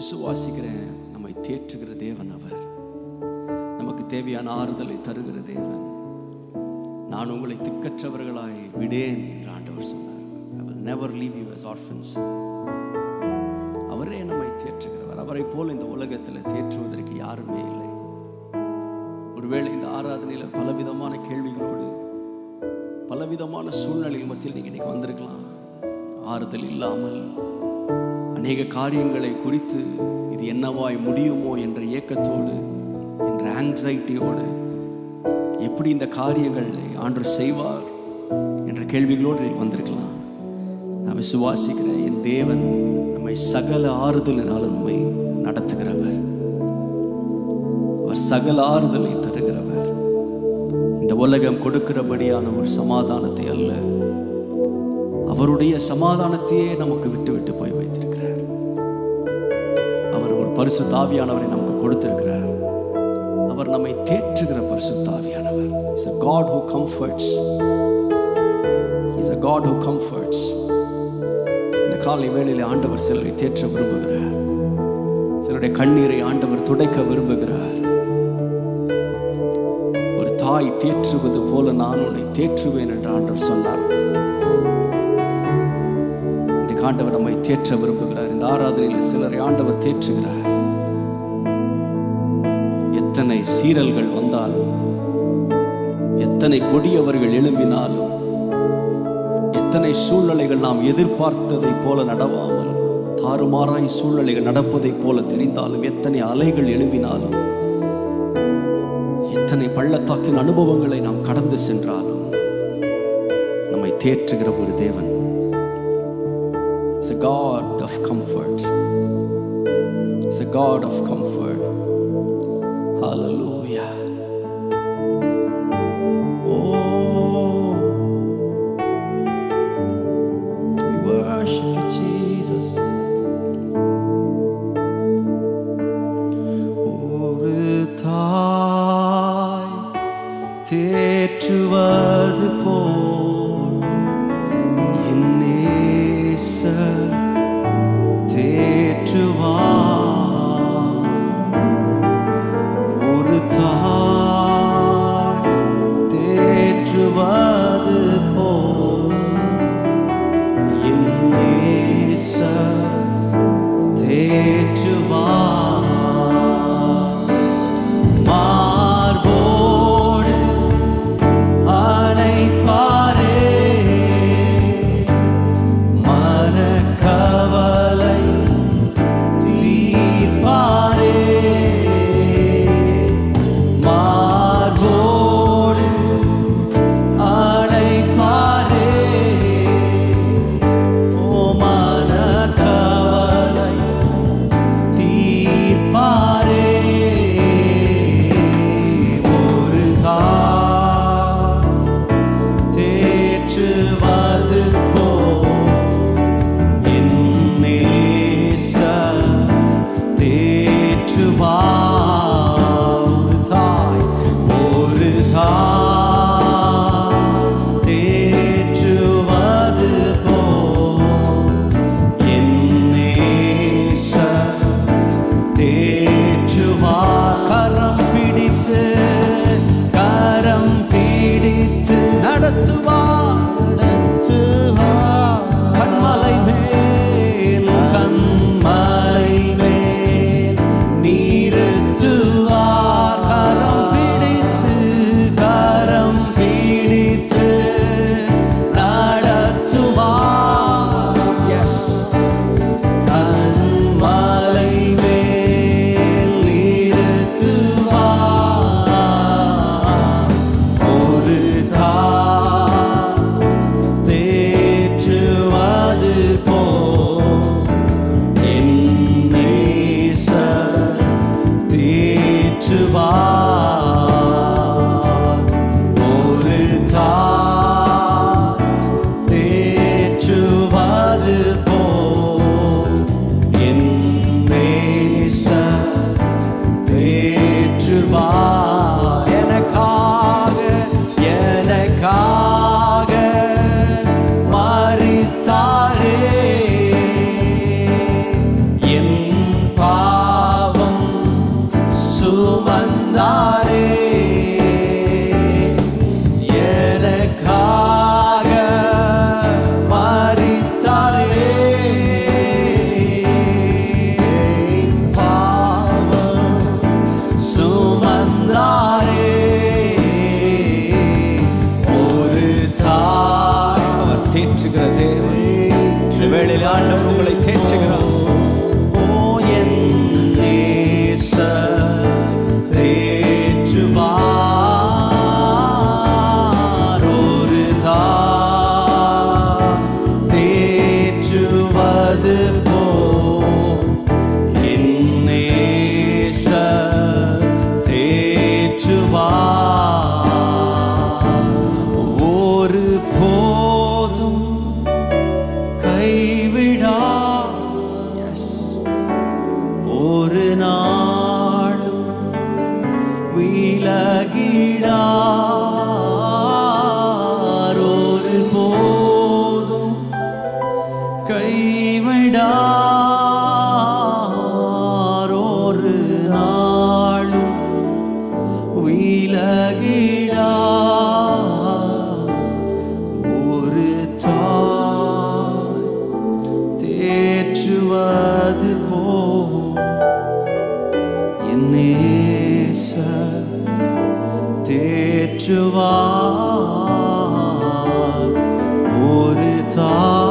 விசுவாசிக்கிறேன் நம்மை தேற்றுகிற தேவன் அவர் நமக்கு தேவையான ஆறுதலை தருகிற தேவன் நான் உங்களை திக்கற்றவர்களாய் விடேன் என்று ஆண்டவர் சொன்னார் I will never leave you as orphans அவரே நம்மை தேற்றுகிறவர் அவரை போல் இந்த உலகத்தில் தேற்றுவதற்கு யாருமே இல்லை ஒருவேளை இந்த ஆராதனையில் பலவிதமான கேள்விகளோடு பலவிதமான சூழ்நிலைகள் மத்தியில் நீங்கள் இன்னைக்கு வந்திருக்கலாம் ஆறுதல் இல்லாமல் அநேக காரியங்களை குறித்து இது என்னவாய் முடியுமோ என்ற ஏக்கத்தோடு என்ற ஆங்ஸைட்டியோடு எப்படி இந்த காரியங்களை ஆண்டவர் செய்வார் என்ற கேள்விகளோடு நீ வந்திருக்கலாம் நான் விசுவாசிக்கிறேன் என் தேவன் நம்மை சகல ஆறுதலினால் நம்மை நடத்துகிறவர் அவர் சகல ஆறுதலை தருகிறவர் இந்த உலகம் கொடுக்கிறபடியான ஒரு சமாதானத்தை அல்ல அவருடைய சமாதானத்தையே நமக்கு விட்டு விட்டு போய் வைத்திருக்கிறார் அவர் ஒரு பரிசு தாவியானவரை நமக்கு கொடுத்திருக்கிறார் அவர் நம்மை தேற்றுகிற பரிசு தாவியானவர் is a God who comforts is a God who comforts இந்த காலை வேளையில் ஆண்டவர் சிலரை தேற்ற விரும்புகிறார் சிலருடைய கண்ணீரை ஆண்டவர் துடைக்க விரும்புகிறார் ஒரு தாய் தேற்றுவது போல நான் உன்னை தேற்றுவேன் என்று ஆண்டவர் சொன்னார் இன்றைக்கு ஆண்டவர் நம்மை தேற்ற விரும்புகிறார் இந்த ஆராதனையில் சிலரை ஆண்டவர் தேற்றுகிறார் எத்தனை சீரல்கள் வந்தாலும் எத்தனை கொடியவர்கள் எழும்பினாலும் எத்தனை சூழ்நிலைகள் நாம் எதிர்பார்த்ததைப் போல நடவாமல் தாறுமாறாய் சூழ்நிலைகள் நடப்பதைப் போல தெரிந்தாலும் எத்தனை அலைகள் எழும்பினாலும் எத்தனை பள்ளத்தாக்கின் அனுபவங்களை நாம் கடந்து சென்றாலும் நம்மை தேற்றுகிற ஒரு தேவன் It's a God of comfort. It's a God of comfort. Hallelujah. Oh, we worship you, Jesus. ஒரு தாய் தேற்றுவது போல் என் நேசர் தேற்றுவார். ஒரு தாய் தேற்றுவது போல் என் நேசர் தேற்றுவார். மார்போடு அணைப்பாரே மனக்கவலை தீர்ப்பாரே மார்போடு அணைப்பாரே ஓ மனக்கவலை நாளும் விலகிடார் ஒரு போதும் கைவிடார் ஒரு நாளும் விலகிடா ஒரு தாய் தேற்றுவது போ என் நேசர் தேற்றுவார் ஒரு தாய்